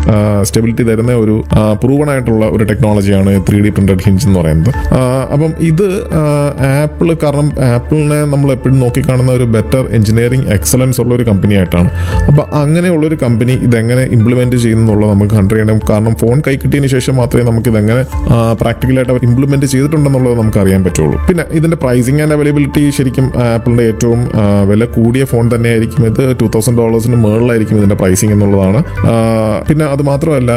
stability തരുന്ന ഒരു proven ആയിട്ടുള്ള ഒരു ടെക്നോളജിയാണ് ത്രീ ഡി പ്രിന്റഡ് ഹിഞ്ച് എന്ന് പറയുന്നത് ആ, അപ്പം ഇത് ആപ്പിൾ കാരണം ആപ്പിളിനെ നമ്മൾ എപ്പോഴും നോക്കിക്കാണുന്ന ഒരു ബെറ്റർ എഞ്ചിനീയറിംഗ് എക്സലൻസ് ഉള്ള ഒരു കമ്പനി ആയിട്ടാണ് അപ്പം അങ്ങനെയുള്ള ഒരു കമ്പനി ഇതെങ്ങനെ ഇംപ്ലിമെന്റ് ചെയ്യുന്നുള്ളത് നമുക്ക് കണ്ടു ചെയ്യണം കാരണം ഫോൺ കൈ കിട്ടിയതിന് ശേഷം മാത്രമേ നമുക്ക് ഇതെങ്ങനെ പ്രാക്ടിക്കലായിട്ട് അവർ ഇംപ്ലിമെന്റ് ചെയ്തിട്ടുണ്ടെന്നുള്ളത് നമുക്ക് അറിയാൻ പറ്റുള്ളൂ പിന്നെ ഇതിന്റെ പ്രൈസിങ് ആൻഡ് അവൈലബിലിറ്റി ശരിക്കും ആപ്പിളിന്റെ ഏറ്റവും ആ, വില കൂടിയ ഫോൺ തന്നെയായിരിക്കും ഇത് ടൂ തൗസൻഡ് ഡോളേഴ്സിന് മുകളിലായിരിക്കും ഇതിന്റെ പ്രൈസിങ് എന്നുള്ളതാണ് ആ, പിന്നെ അത് മാത്രമല്ല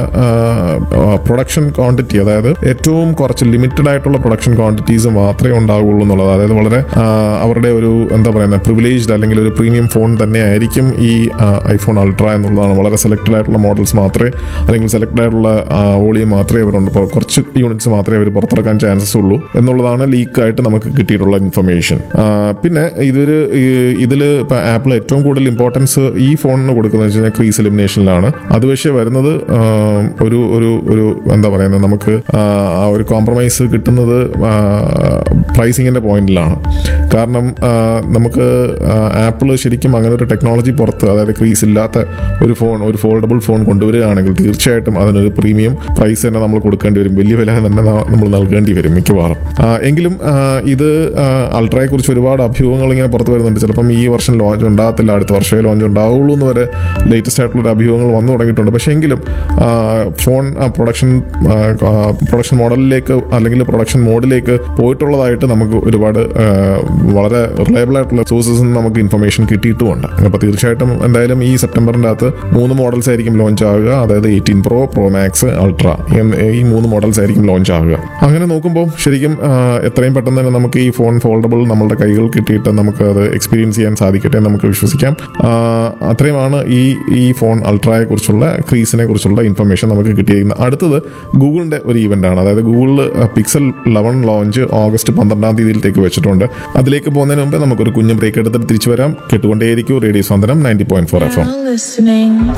പ്രൊഡക്ഷൻ ക്വാണ്ടിറ്റി അതായത് ഏറ്റവും കുറച്ച് ലിമിറ്റഡ് ആയിട്ടുള്ള പ്രൊഡക്ഷൻ ക്വാണ്ടിറ്റീസ് മാത്രമേ ഉണ്ടാവുള്ളൂ എന്നുള്ളത് അതായത് വളരെ ആ, അവരുടെ ഒരു എന്താ പറയുന്നത് പ്രിവിലേജ്ഡ് അല്ലെങ്കിൽ ഒരു പ്രീമിയം ഫോൺ തന്നെ ആയിരിക്കും ഈ ഐഫോൺ അൾട്ര എന്നുള്ളതാണ് വളരെ സെലക്റ്റഡ് ആയിട്ടുള്ള മോഡൽസ് മാത്രമേ അല്ലെങ്കിൽ സെലക്റ്റഡ് ആയിട്ടുള്ള വോളിയം മാത്രമേ അവരുണ്ട് ഇപ്പോൾ കുറച്ച് യൂണിറ്റ്സ് മാത്രമേ അവർ പുറത്തിറക്കാൻ ചാൻസസ് ഉള്ളൂ എന്നുള്ളതാണ് ലീക്കായിട്ട് നമുക്ക് കിട്ടിയിട്ടുള്ള ഇൻഫർമേഷൻ പിന്നെ ഇതൊരു ഇതിൽ ഇപ്പോൾ ആപ്പിൾ ഏറ്റവും കൂടുതൽ ഇമ്പോർട്ടൻസ് ഈ ഫോണിന് കൊടുക്കുന്നത് വെച്ച് കഴിഞ്ഞാൽ ക്രീസ് എലിമിനേഷനിലാണ് അത് പക്ഷേ വരുന്നത് ആ, ഒരു ഒരു ഒരു എന്താ പറയുന്നത് നമുക്ക് ആ ആ ഒരു കോംപ്രമൈസ് കിട്ടുന്നത് പ്രൈസിങ്ങിന്റെ പോയിന്റിലാണ് കാരണം ആ, നമുക്ക് ആപ്പിൾ ശരിക്കും അങ്ങനെ ഒരു ടെക്നോളജി പുറത്ത് അതായത് ക്രീസ് ഇല്ലാത്ത ഒരു ഫോൺ ഒരു ഫോൾഡബിൾ ഫോൺ കൊണ്ടുവരികയാണെങ്കിൽ തീർച്ചയായിട്ടും അതിനൊരു പ്രീമിയം പ്രൈസ് തന്നെ നമ്മൾ കൊടുക്കേണ്ടി വരും വലിയ വില തന്നെ ന- നമ്മൾ നൽകേണ്ടി വരും മിക്കവാറും ആ, എങ്കിലും ആ, ഇത് അൾട്രയെ കുറിച്ച് ഒരുപാട് അഭ്യൂഹങ്ങൾ ഇങ്ങനെ പുറത്ത് വരുന്നുണ്ട് ചിലപ്പം ഈ വർഷം ലോഞ്ച് ഉണ്ടാകത്തില്ല അടുത്ത വർഷമേ ലോഞ്ച് ഉണ്ടാവുള്ളൂ എന്ന് വരെ ലേറ്റസ്റ്റ് ആയിട്ടുള്ള ഒരു അഭ്യൂഹങ്ങൾ വന്നു തുടങ്ങിയിട്ടുണ്ട് പക്ഷേ എങ്കിലും ആ, ഫോൺ പ്രൊഡക്ഷൻ പ്രൊഡക്ഷൻ മോഡലിലേക്ക് അല്ലെങ്കിൽ പ്രൊഡക്ഷൻ മോഡിലേക്ക് പോയിട്ടുള്ളതായിട്ട് നമുക്ക് ഒരുപാട് ആ, വളരെ റിലയബിൾ ആയിട്ടുള്ള സോഴ്സസ് നമുക്ക് ഇൻഫർമേഷൻ കിട്ടിയിട്ടുമുണ്ട് അപ്പോൾ തീർച്ചയായിട്ടും എന്തായാലും ഈ സെപ്റ്റംബറിൻ്റെ അകത്ത് മൂന്ന് മോഡൽസ് ആയിരിക്കും ലോഞ്ച് ആവുക അതായത് eighteen pro pro max ultra ഈ മൂന്ന് മോഡൽസ് ആയിരിക്കും ലോഞ്ച് ആവുക അങ്ങനെ നോക്കുമ്പോൾ ശരിക്കും ആ, എത്രയും പെട്ടെന്ന് തന്നെ നമുക്ക് ഈ ഫോൺ ഫോൾഡബിൾ നമ്മളുടെ കൈകൾ കിട്ടിയിട്ട് നമുക്ക് അത് എക്സ്പീരിയൻസ് ചെയ്യാൻ സാധിക്കട്ടെ എന്ന് നമുക്ക് വിശ്വസിക്കാം ആ, അത്രയുമാണ് ഈ ഈ ഫോൺ അൾട്രയെ കുറിച്ചുള്ള ക്രീസിനെ കുറിച്ചുള്ള ഇൻഫർമേഷൻ നമുക്ക് കിട്ടിയിരിക്കുന്നത് അടുത്തത് ഗൂഗിളിന്റെ ഒരു ഇവന്റ് ആണ് അതായത് Google Pixel eleven launch August പന്ത്രണ്ടാം തീയതിയിലേക്ക് വെച്ചിട്ടുണ്ട് അതിലേക്ക് പോകുന്നതിന് മുമ്പ് നമുക്കൊരു കുഞ്ഞു ബ്രേക്ക് എടുത്തിട്ട് തിരിച്ചു വരാം കേട്ടുകൊണ്ടേയിരിക്കും radio Swanthanam ninety point four F M Now listening